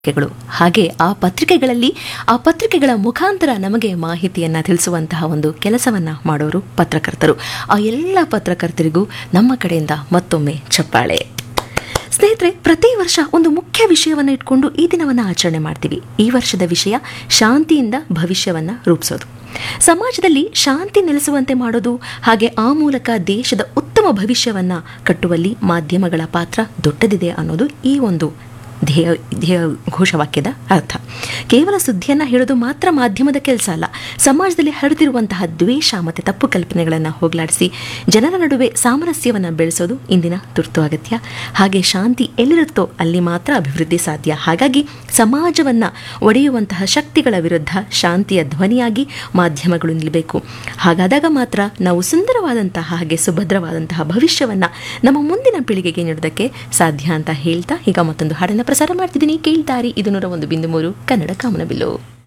ಪತ್ರಿಕೆಗಳು ಹಾಗೆ ಆ ಪತ್ರಿಕೆಗಳಲ್ಲಿ ಆ ಪತ್ರಿಕೆಗಳ ಮುಖಾಂತರ ನಮಗೆ ಮಾಹಿತಿಯನ್ನ ತಿಳಿಸುವಂತಹ ಒಂದು ಕೆಲಸವನ್ನ ಮಾಡೋರು ಪತ್ರಕರ್ತರು ಆ ಎಲ್ಲ ಪತ್ರಕರ್ತರಿಗೂ ನಮ್ಮ ಕಡೆಯಿಂದ ಮತ್ತೊಮ್ಮೆ ಚಪ್ಪಾಳೆ ಸ್ನೇಹಿತರೆ ಪ್ರತಿ ವರ್ಷ ಒಂದು ಮುಖ್ಯ ವಿಷಯವನ್ನು ಇಟ್ಕೊಂಡು ಈ ದಿನವನ್ನು ಆಚರಣೆ ಮಾಡ್ತೀವಿ ಈ ವರ್ಷದ ವಿಷಯ ಶಾಂತಿಯಿಂದ ಭವಿಷ್ಯವನ್ನ ರೂಪಿಸೋದು ಸಮಾಜದಲ್ಲಿ ಶಾಂತಿ ನೆಲೆಸುವಂತೆ ಮಾಡೋದು ಹಾಗೆ ಆ ಮೂಲಕ ದೇಶದ ಉತ್ತಮ ಭವಿಷ್ಯವನ್ನ ಕಟ್ಟುವಲ್ಲಿ ಮಾಧ್ಯಮಗಳ ಪಾತ್ರ ದೊಡ್ಡದಿದೆ ಅನ್ನೋದು ಈ ಒಂದು ಧ್ಯೇಯ ಧ್ಯೇಯ ಘೋಷವಾಕ್ಯದ ಅರ್ಥ ಕೇವಲ ಸುದ್ದಿಯನ್ನು ಹೇಳೋದು ಮಾತ್ರ ಮಾಧ್ಯಮದ ಕೆಲಸ ಅಲ್ಲ ಸಮಾಜದಲ್ಲಿ ಹರಿದಿರುವಂತಹ ದ್ವೇಷ ಮತ್ತು ತಪ್ಪು ಕಲ್ಪನೆಗಳನ್ನು ಹೋಗಲಾಡಿಸಿ ಜನರ ನಡುವೆ ಸಾಮರಸ್ಯವನ್ನು ಬೆಳೆಸೋದು ಇಂದಿನ ತುರ್ತು ಅಗತ್ಯ ಹಾಗೆ ಶಾಂತಿ ಎಲ್ಲಿರುತ್ತೋ ಅಲ್ಲಿ ಮಾತ್ರ ಅಭಿವೃದ್ಧಿ ಸಾಧ್ಯ ಹಾಗಾಗಿ ಸಮಾಜವನ್ನು ಒಡೆಯುವಂತಹ ಶಕ್ತಿಗಳ ವಿರುದ್ಧ ಶಾಂತಿಯ ಧ್ವನಿಯಾಗಿ ಮಾಧ್ಯಮಗಳು ನಿಲ್ಲಬೇಕು ಹಾಗಾದಾಗ ಮಾತ್ರ ನಾವು ಸುಂದರವಾದಂತಹ ಹಾಗೆ ಸುಭದ್ರವಾದಂತಹ ಭವಿಷ್ಯವನ್ನು ನಮ್ಮ ಮುಂದಿನ ಪೀಳಿಗೆಗೆ ನೀಡೋದಕ್ಕೆ ಸಾಧ್ಯ ಅಂತ ಹೇಳ್ತಾ ಈಗ ಮತ್ತೊಂದು ಹಾಡನ್ನು ಪ್ರಸಾರ ಮಾಡ್ತಿದ್ದೀನಿ ಕೇಳ್ತಾರಿ ಇದು ನೂರ ಒಂದು ಬಿಂದು ಮೂರು ಕನ್ನಡ ಕಾಮನಬಿಲ್ಲು